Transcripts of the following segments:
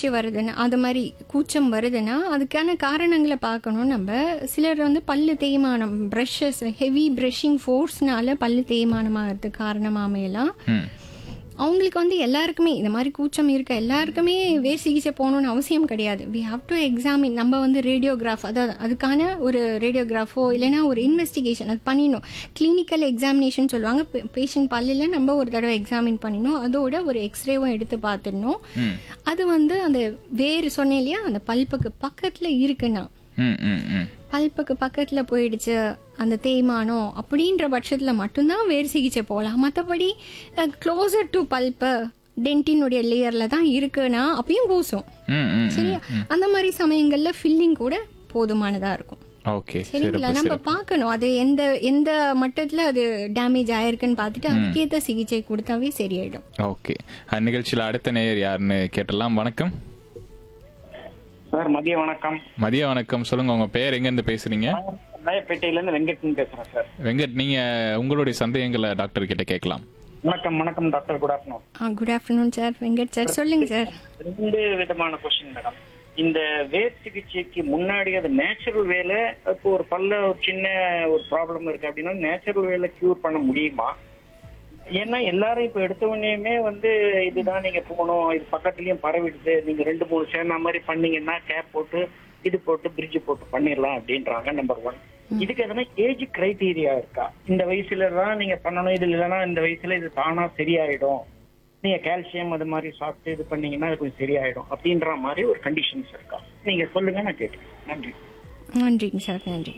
பேச்சு வருதுன்னா அது மாதிரி கூச்சம் வருதுன்னா அதுக்கான காரணங்களை பார்க்கணும் நம்ம சிலர் வந்து பல்லு தேய்மானம் ப்ரஷஸ் ஹெவி ப்ரஷிங் ஃபோர்ஸ்னால பல்லு தேய்மானமாகிறதுக்கு காரணமாக அமையலாம் ம் அவங்களுக்கு வந்து எல்லாருக்குமே இந்த மாதிரி கூச்சம் இருக்க எல்லாருக்குமே வேர் சிகிச்சை போகணும்னு அவசியம் கிடையாது வி ஹாவ் டு எக்ஸாமின் நம்ம வந்து ரேடியோகிராஃப் அதாவது அதுக்கான ஒரு ரேடியோகிராஃபோ இல்லைன்னா ஒரு இன்வெஸ்டிகேஷன் அது பண்ணிடணும் கிளினிக்கல் எக்ஸாமினேஷன் சொல்லுவாங்க பேஷண்ட் பல்லில் நம்ம ஒரு தடவை எக்ஸாமின் பண்ணிடணும் அதோட ஒரு எக்ஸ்ரேவும் எடுத்து பார்த்துடணும் ம் அது வந்து அந்த வேறு சொன்னேன் இல்லையா அந்த பல்புக்கு பக்கத்தில் இருக்குன்னா ம் ம் ம் பல்புக்கு பக்கத்தில் போயிடுச்சு அந்த தேய்மானம் அப்படின்ற பட்சத்தில் மட்டும்தான் வேறு சிகிச்சை போகலாம் மற்றபடி க்ளோசர் டு பல்ப்பு டென்டினுடைய லேயரில் தான் இருக்குன்னா அப்பயும் கூசும் ம் ம் சரியா அந்த மாதிரி சமயங்களில் ஃபில்லிங் கூட போதுமானதாக இருக்கும் ஓகே சரிங்களா சிறப்பு நம்ம பார்க்கணும் அது எந்த எந்த மட்டத்தில் அது டேமேஜ் ஆயிருக்குன்னு பார்த்துட்டு அதுக்கேற்ற சிகிச்சை கொடுத்தாவே சரியாயிடும் ஓகே நிகழ்ச்சியில் அடுத்த நேயர் யாருன்னு கேட்டலாம் வணக்கம் சார் மதிய வணக்கம் மதிய வணக்கம் சொல்லுங்க உங்க பேர் எங்க இருந்து பேசுறீங்க ராயப்பேட்டையில இருந்து வெங்கட்னு பேசுறேன் சார் வெங்கட் நீங்க உங்களுடைய சந்தேகங்களை டாக்டர் கிட்ட கேட்கலாம் வணக்கம் வணக்கம் doctor good afternoon good afternoon sir Venkat sir சொல்லுங்க சார் ரெண்டு விதமான கொஸ்டின் மேடம் இந்த வேர் சிகிச்சைக்கு முன்னாடி அது நேச்சுரல் வேலை இப்போ ஒரு பல்ல ஒரு சின்ன ஒரு ப்ராப்ளம் இருக்கு அப்படின்னா நேச்சுரல் வேலை கியூர் பண்ண முடியுமா ஏன்னா எல்லாரும் இப்ப எடுத்த உடனேயுமே வந்து இதுதான் நீங்க போகணும் இது பக்கத்துலயும் பரவிடுது நீங்க ரெண்டு மூணு சேர்ந்த மாதிரி பண்ணீங்கன்னா கேப் போட்டு இது போட்டு பிரிட்ஜ் போட்டு பண்ணிடலாம் அப்படின்றாங்க நம்பர் ஒன் இதுக்கு எதனா ஏஜ் கிரைட்டீரியா இருக்கா இந்த வயசுல தான் நீங்க பண்ணணும் இது இல்லைன்னா இந்த வயசுல இது தானா சரியாயிடும் நீங்க கால்சியம் அது மாதிரி சாப்பிட்டு இது பண்ணீங்கன்னா அது கொஞ்சம் சரியாயிடும் அப்படின்ற மாதிரி ஒரு கண்டிஷன்ஸ் இருக்கா நீங்க சொல்லுங்க நான் கேட்கிறேன் நன்றி நன்றிங்க சார் நன்றி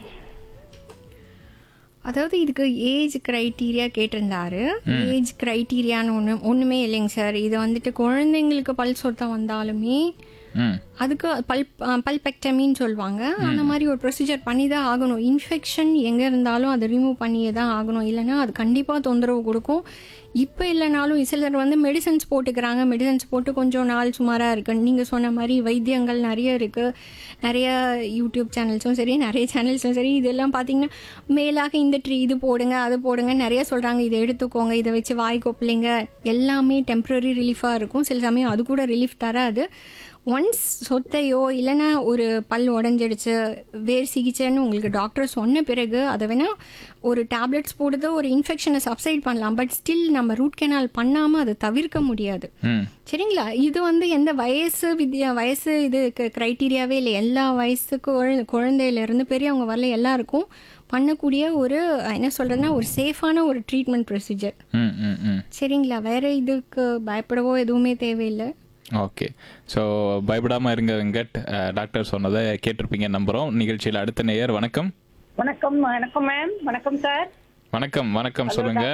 அதாவது இதுக்கு ஏஜ் க்ரைட்டீரியா கேட்டிருந்தாரு ஏஜ் க்ரைட்டீரியான்னு ஒன்று ஒன்றுமே இல்லைங்க சார் இது வந்துட்டு குழந்தைங்களுக்கு பல் சொத்தம் வந்தாலுமே ம் அதுக்கு பல் பல்பெக்டமின்னு சொல்லுவாங்க அந்த மாதிரி ஒரு ப்ரொசீஜர் பண்ணி தான் ஆகணும் இன்ஃபெக்ஷன் எங்கே இருந்தாலும் அதை ரிமூவ் பண்ணியே தான் ஆகணும் இல்லைன்னா அது கண்டிப்பாக தொந்தரவு கொடுக்கும் இப்போ இல்லைனாலும் சிலர் வந்து மெடிசன்ஸ் போட்டுக்கிறாங்க மெடிசன்ஸ் போட்டு கொஞ்சம் நாள் சுமாராக இருக்கு நீங்கள் சொன்ன மாதிரி வைத்தியங்கள் நிறைய இருக்குது நிறைய யூடியூப் சேனல்ஸும் சரி நிறைய சேனல்ஸும் சரி இதெல்லாம் பார்த்தீங்கன்னா மேலாக இந்த ட்ரீ இது போடுங்க அது போடுங்க நிறைய சொல்கிறாங்க இதை எடுத்துக்கோங்க இதை வச்சு வாய் கொப்பளிங்க எல்லாமே டெம்ப்ரரி ரிலீஃபாக இருக்கும் சில சமயம் அது கூட ரிலீஃப் தராது ஒன்ஸ் சொத்தையோ இல்லைன்னா ஒரு பல் உடஞ்சிடுச்சு வேர் சிகிச்சைன்னு உங்களுக்கு டாக்டர் சொன்ன பிறகு அதை வேணா ஒரு டேப்லெட்ஸ் போடுறது ஒரு இன்ஃபெக்ஷனை சப்சைட் பண்ணலாம் பட் ஸ்டில் நம்ம ரூட் கெனால் பண்ணாமல் அதை தவிர்க்க முடியாது ம் சரிங்களா இது வந்து எந்த வயசு வித்யா வயசு இது க்ரைட்டீரியாவே இல்லை எல்லா வயசு குழ- குழந்தையிலேருந்து பெரியவங்க வரல எல்லாருக்கும் பண்ணக்கூடிய ஒரு என்ன சொல்கிறதுனா ஒரு சேஃபான ஒரு ட்ரீட்மெண்ட் ப்ரொசீஜர் ம் ம் ம் சரிங்களா வேற இதுக்கு பயப்படவோ எதுவுமே தேவையில்லை ஓகே ஸோ பயப்படாம இருங்க வெங்கட் அஹ், டாக்டர் சொன்னதை கேட்டிருப்பீங்க நம்புறோம் நிகழ்ச்சியில் அடுத்த நேயர் வணக்கம் வணக்கம் வணக்கம் மேம் வணக்கம் சார் வணக்கம் வணக்கம் சொல்லுங்க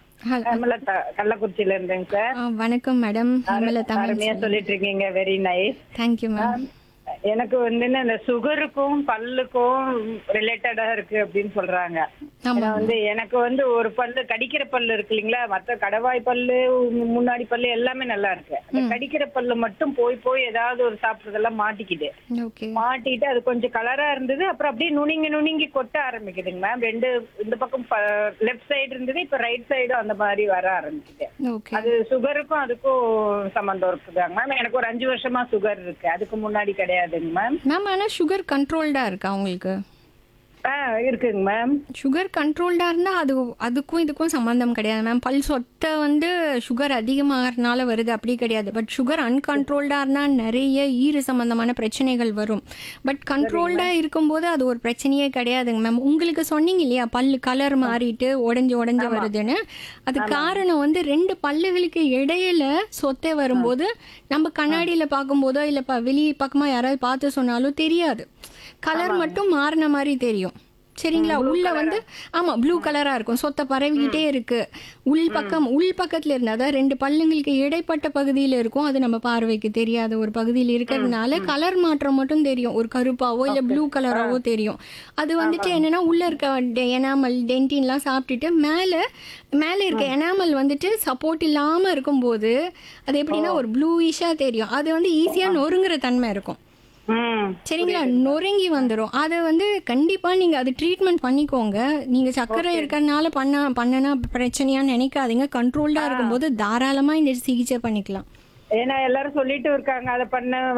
ஹேமலதா கள்ளக்குறிச்சியில இருந்தேங்க சார் ஆ, வணக்கம் மேடம் ஹேமலதா அருமையா சொல்லிட்டு இருக்கீங்க வெரி நைஸ் தேங்க்யூ மேம் எனக்கு வந்து என்ன, இந்த சுகருக்கும் பல்லுக்கும் ரிலேட்டடா இருக்கு அப்படின்னு சொல்றாங்க ஆமா ஏன்னா வந்து எனக்கு வந்து ஒரு பல்லு கடிக்கிற பல்லு இருக்கு இல்லைங்களா மத்த கடவாய் பல்லு முன்னாடி பல்லு எல்லாமே நல்லா இருக்கு அந்த கடிக்கிற பல்லு மட்டும் போய் போய் ஏதாவது ஒரு சாப்பிடுறதெல்லாம் மாட்டிக்குது ஓகே மாட்டிட்டு அது கொஞ்சம் கலரா இருந்தது அப்புறம் அப்படியே நுனிங்கி நுனிங்கி கொட்ட ஆரம்பிக்குதுங்க மேம் ரெண்டு இந்த பக்கம் லெஃப்ட் சைடு இருந்தது இப்ப ரைட் சைடும் அந்த மாதிரி வர ஆரம்பிக்குது ஓகே அது சுகருக்கும் அதுக்கும் சம்பந்தம் இருக்குதாங்க மேம் எனக்கு ஒரு அஞ்சு வருஷமா சுகர் இருக்கு அதுக்கு முன்னாடி கிடையாதுங்க மேம் மேம் ஆனால் சுகர் கண்ட்ரோல்டாக இருக்கா உங்களுக்கு ஆ இருக்குங்க மேம் சுகர் கண்ட்ரோல்டாக இருந்தால் அது அதுக்கும் இதுக்கும் சம்மந்தம் கிடையாது மேம் பல் சொத்தை வந்து சுகர் அதிகமாகறதுனால வருது அப்படி கிடையாது பட் சுகர் அன்கண்ட்ரோல்டாக இருந்தால் நிறைய ஈறு சம்மந்தமான பிரச்சனைகள் வரும் பட் கண்ட்ரோல்டாக இருக்கும்போது அது ஒரு பிரச்சனையே கிடையாதுங்க மேம் உங்களுக்கு சொன்னீங்க இல்லையா பல்லு கலர் மாறிட்டு உடஞ்சி உடஞ்சி வருதுன்னு அது காரணம் வந்து ரெண்டு பல்லுகளுக்கு இடையில சொத்தை வரும்போது நம்ம கண்ணாடியில் பார்க்கும்போதோ இல்லை ப வெளி பக்கமாக யாராவது பார்த்து சொன்னாலும் தெரியாது கலர் மட்டும் மாறின மாதிரி தெரியும் சரிங்களா உள்ள வந்து ஆமா ப்ளூ கலரா இருக்கும் சொத்தை பரவிக்கிட்டே இருக்கு உள் பக்கம் உள் பக்கத்துல இருந்தா தான் ரெண்டு பல்லுங்களுக்கு இடைப்பட்ட பகுதியில இருக்கும் அது நம்ம பார்வைக்கு தெரியாத ஒரு பகுதியில் இருக்கிறதுனால கலர் மாற்றம் மட்டும் தெரியும் ஒரு கருப்பாவோ இல்ல ப்ளூ கலராவோ தெரியும் அது வந்துட்டு என்னன்னா உள்ள இருக்க எனாமல் டென்டின்லாம் சாப்பிட்டுட்டு மேல மேல இருக்க எனாமல் வந்துட்டு சப்போர்ட் இல்லாம இருக்கும்போது அது எப்படின்னா ஒரு ப்ளூயிஷா தெரியும் அது வந்து ஈஸியா நொறுங்குற தன்மை இருக்கும் ம் சரிங்களா நொறுங்கி வந்துடும் அதை வந்து கண்டிப்பாக நீங்கள் அது ட்ரீட்மெண்ட் பண்ணிக்கோங்க நீங்கள் சர்க்கரை இருக்கிறதுனால பண்ண பண்ணனா பிரச்சனையான்னு நினைக்காதீங்க கண்ட்ரோல்டாக இருக்கும்போது தாராளமாக இந்த சிகிச்சை பண்ணிக்கலாம் ஏன்னா எல்லாரும் சொல்லிட்டு இருக்காங்க அதை பண்ண